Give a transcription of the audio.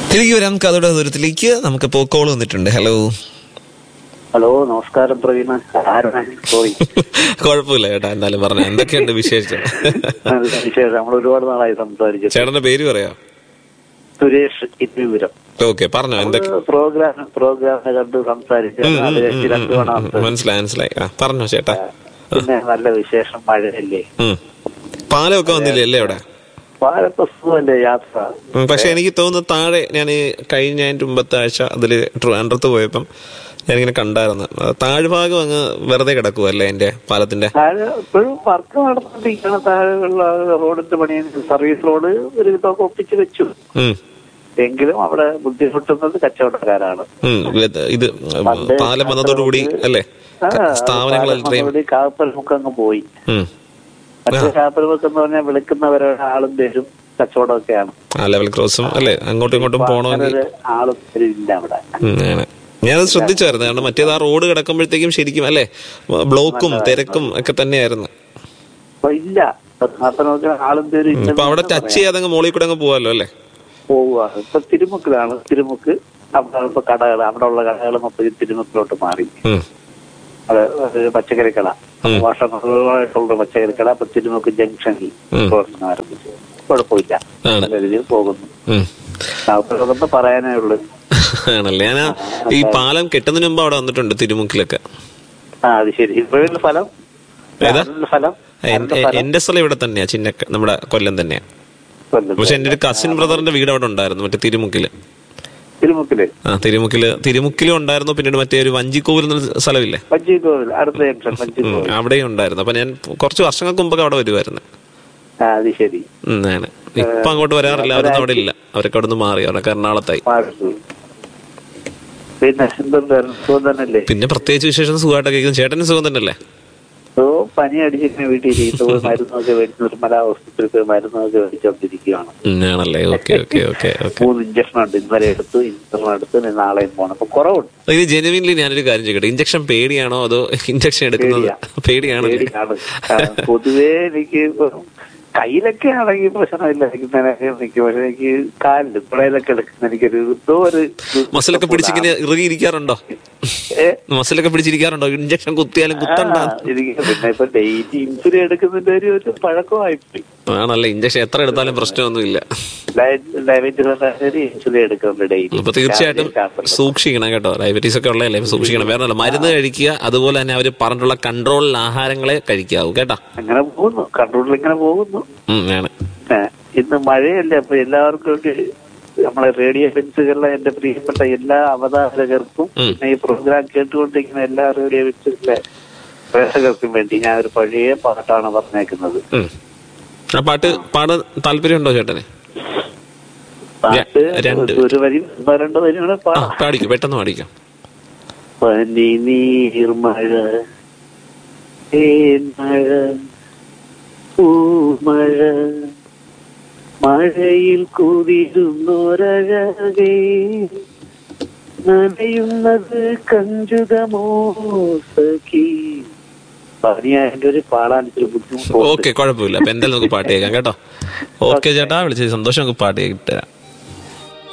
തിരികെ വരാം കഥയുടെ ദൂരത്തിലേക്ക് നമുക്കിപ്പോ കോൾ വന്നിട്ടുണ്ട് ഹലോ ഹലോ നമസ്കാരം പ്രവീണ ആരാണ് സോറി കുഴപ്പമില്ല ചേട്ടാ എന്തായാലും പറഞ്ഞു എന്തൊക്കെയുണ്ട് വിശേഷം വിശേഷം നമ്മൾ ഒരുപാട് നാളായി സംസാരിച്ചു ചേട്ടന്റെ പേര് പറയാം സുരേഷ് ഇത്തിവിവരം ഓക്കെ പറഞ്ഞോ എന്തൊക്കെ പ്രോഗ്രാം പ്രോഗ്രാം കണ്ട് സംസാരിച്ചു ഉം, ഉം, അത് ഉം, രണ്ടു ഉം, തവണ ഉം, ഉം. മനസ്സിലായി മനസ്സിലായി ആ പറഞ്ഞോ ചേട്ടാ പിന്നെ നല്ല വിശേഷം മഴയല്ലേ ഉം. പാലമൊക്കെ വന്നില്ലേ അല്ലേ അവിടെ വളരെ സുഖമല്ലേ യാത്ര ഉം, പക്ഷെ എനിക്ക് തോന്നുന്നു താഴെ ഞാൻ കഴിഞ്ഞ അതിന്റെ മുമ്പത്തെ ആഴ്ച അതില് ട്രിവാൻഡ്രത്ത് പോയപ്പം ഞാനിങ്ങനെ കണ്ടായിരുന്നു ആ, താഴ്ഭാഗം അങ്ങ് വെറുതെ കിടക്കുവല്ലേ അതിന്റെ പാലത്തിന്റെ താഴെ ഇപ്പോഴും വർക്ക് നടന്നുകൊണ്ടിരിക്കുകയാണ് താഴെയുള്ള റോഡിന്റെ പണി സർവീസ് റോഡ് ഒരു വിധമൊക്കെ ഒപ്പിച്ച് വെച്ചു ഉം, എങ്കിലും അവിടെ ബുദ്ധിമുട്ടുന്നത് കച്ചവടക്കാരാണ് ഉം. ഇത് ഇത് പാലം വന്നതോടുകൂടി അല്ലേ ക- സ്ഥാപനങ്ങളെല്ലാം പാലം കാപ്പൽ മുക്കങ്ങ് പോയി ഉം. മറ്റേ കാപ്പൽ മുക്ക് എന്ന് പറഞ്ഞാൽ വിളിക്കുന്നവരുടെ ആളും വരും കച്ചവടമൊക്കെയാണ് ആ ലെവൽ ക്രോസും അല്ലേ അങ്ങോട്ടും ഇങ്ങോട്ടും പോകണമെങ്കിൽ അങ്ങനെ ഒരു ആളും വരും ഇല്ല അവിടെ ഉം, അങ്ങനെ ഞാനത് ശ്രദ്ധിച്ചായിരുന്നു കാരണം മറ്റേത് ആ റോഡ് കിടക്കുമ്പോഴത്തേക്കും ശരിക്കും അല്ലേ ബ്ലോക്കും തിരക്കും ഒക്കെ തന്നെയായിരുന്നു അപ്പൊ ഇല്ല മാത്രമല്ല ആളും വരും ഉം, ഇപ്പൊ അവിടെ ടച്ച് ചെയ്യാതെ അങ്ങ് മോളിൽ കൂടെ അങ്ങ് പോവാലോ അല്ലേ പോവുകയാണ് ഇപ്പൊ തിരുമുക്കിലാണ് തിരുമുക്ക് അവിടെ ഇപ്പൊ കടകൾ അവിടെ ഉള്ള കടകൾ മൊത്തം തിരുമുക്കിലോട്ട് മാറി ഉം, അത് ഒരു പച്ചക്കറി കട ഉം. വർഷങ്ങളായിട്ടുള്ള പച്ചക്കറി കട ഇപ്പൊ തിരുമുക്ക് ജംഗ്ഷനിൽ ഉം. പ്രവർത്തനം ആരംഭിച്ചു കുഴപ്പമില്ല ആണ്. നല്ല രീതിയിൽ പോകുന്നു ഉം. കാപ്പലൊക്കെ പറയാനേ ഉള്ളൂ ആണല്ലേ ഞാൻ ഈ പാലം കെട്ടുന്നതിന് മുമ്പ് അവിടെ വന്നിട്ടുണ്ട് തിരുമുക്കിലൊക്കെ ആ അത് ശരി ഇപ്പോഴുള്ള ഫലം ഏതാ? അതിനുള്ള ഫലം എൻ- അതിനുള്ള ഫലം എന്റെ സ്ഥലം ഇവിടെ തന്നെയാ ചിന്നക്ക നമ്മുടെ കൊല്ലം തന്നെയാ കൊല്ലം. പക്ഷെ എന്റെ ഒരു കസിൻ ബ്രദറിന്റെ വീട് അവിടെ ഉണ്ടായിരുന്നു മറ്റേ തിരുമുക്കില് തിരുമുക്കില് ആ തിരുമുക്കില് തിരുമുക്കിലും ഉണ്ടായിരുന്നു പിന്നീട് മറ്റേ ഒരു വഞ്ചിക്കോവിൽ എന്നൊരു സ്ഥലമില്ലേ വഞ്ചി കോവിൽ അടുത്ത ജംഗ്ഷൻ വഞ്ചി ഉം, കോവിൽ അവിടെയും ഉണ്ടായിരുന്നു അപ്പൊ ഞാൻ കുറച്ച് വർഷങ്ങൾക്ക് മുമ്പൊക്കെ അവിടെ വരുമായിരുന്നു ആ അത് ശരി ഉം, ആണ് ഇപ്പൊ അങ്ങോട്ട് വരാറില്ല അവരൊന്നും അവിടെ ഇല്ല അവരൊക്കെ അവിടെ നിന്ന് മാറി അവരൊക്കെ എറണാകുളത്തായി മാറി. പിന്നെ എന്തുണ്ടായിരുന്നു സുഖം തന്നെയല്ലേ പിന്നെ പ്രത്യേകിച്ച് വിശേഷം സുഖമായിട്ടൊക്കെ ഇരിക്കുന്നു ചേട്ടന് സുഖം തന്നെയല്ലേ ഓ പനി അടിച്ചിങ്ങനെ വീട്ടിലിരിക്കുന്നു പോയി മരുന്നൊക്കെ മേടിച്ച് നിർമ്മല ഹോസ്പിറ്റലിൽ പോയി മരുന്നൊക്കെ മേടിച്ചോണ്ടിരിക്കുകയാണ് ഉം, ആണല്ലേ ഓക്കെ ഓക്കെ ഓക്കെ ഓക്കെ മൂന്ന് ഇഞ്ചക്ഷൻ ഉണ്ട് ഇന്നലെ എടുത്തു ഇന്നലെ എടുത്ത് ഇനി നാളെയും പോകണം അപ്പൊ കുറവുണ്ട് ഇത് ജെനുവിൻലി ഞാനൊരു കാര്യം ചോദിക്കട്ടെ ഇഞ്ചക്ഷൻ പേടിയാണോ അതോ ഇഞ്ചക്ഷൻ എടുക്കുന്നത് പേടിയാണല്ലേ പേടിയാണ് ആ, പൊതുവേ എനിക്ക് കയ്യിലൊക്കെ ആണെങ്കിൽ പ്രശ്നമില്ല എനിക്ക് നിനക്ക് നിൽക്കും പക്ഷെ എനിക്ക് കാലിൽ പുഴയിലൊക്കെ എടുക്കുന്ന എനിക്കൊരു എന്തോ ഒരു മസിലൊക്കെ പിടിച്ചിങ്ങനെ ഇറുകിയിരിക്കാറുണ്ടോ ഏ? മസിലൊക്കെ പിടിച്ചിരിക്കാറുണ്ടോ ഇഞ്ചക്ഷൻ കുത്തിയാലും കുത്തണ്ട ആ, എനിക്ക് പിന്നെ ഇപ്പൊ ഡെയിലി ഇൻസുലിൻ എടുക്കുന്നതിന്റെ ഒരു ഒരു പഴക്കമായിപ്പോയി ആണല്ലേ ഇഞ്ചക്ഷൻ എത്ര എടുത്താലും പ്രശ്നമൊന്നുമില്ല ഡയബറ്റീസ് ഇൻസുലിൻ എടുക്കുന്നുണ്ട് ഡെയിലി അപ്പൊ തീർച്ചയായിട്ടും സൂക്ഷിക്കണം കേട്ടോ ഡയബറ്റീസ് ഒക്കെ ഉള്ളതല്ലേ സൂക്ഷിക്കണം വേറെ മരുന്ന് കഴിക്കുക അതുപോലെ തന്നെ അവർ പറഞ്ഞിട്ടുള്ള കൺട്രോളിൽ ആഹാരങ്ങളെ കഴിക്കാവൂ കേട്ടാ അങ്ങനെ പോകുന്നു കൺട്രോളിൽ ഇങ്ങനെ പോകുന്നു ഉം, ആണ് ഏ, ഇന്ന് മഴയല്ലേ അപ്പൊ എല്ലാവർക്കും ഒരു നമ്മളെ റേഡിയോ ബെൻസുകളിലെ എന്റെ പ്രിയപ്പെട്ട എല്ലാ അവതാരകർക്കും ഉം. പിന്നെ ഈ പ്രോഗ്രാം കേട്ടുകൊണ്ടിരിക്കുന്ന എല്ലാ റേഡിയോ ബെൻസുകളിലെ പ്രേക്ഷകർക്കും വേണ്ടി ഞാൻ ഒരു പഴയ പാട്ടാണ് പറഞ്ഞേക്കുന്നത് ഉം. ആ പാട്ട് പാടാൻ താല്പര്യമുണ്ടോ ചേട്ടന് പാട്ട് രണ്ട്. ഒരു വരി ഒന്നോ രണ്ടോ വരി കൂടെ ആ പാടാം പാടിക്കോ പെട്ടെന്ന് പാടിക്കോ പനി നീർമഴ മഴ പൂമഴ മഴയിൽ കുതിരുന്നൊരഴകേ നനയുന്നത് കഞ്ചുതമോ സഖി പനിയായതിന്റെ ഒരു പാടാൻ ഇച്ചിരി ബുദ്ധിമുട്ടുണ്ട് ഓക്കെ കുഴപ്പമില്ല അപ്പൊ എന്തായാലും നമുക്ക് പാട്ട് കേൾക്കാം കേട്ടോ ഓക്കെ ചേട്ടാ വിളിച്ചത് സന്തോഷം നമുക്ക് പാട്ട് കേട്ടു തരാം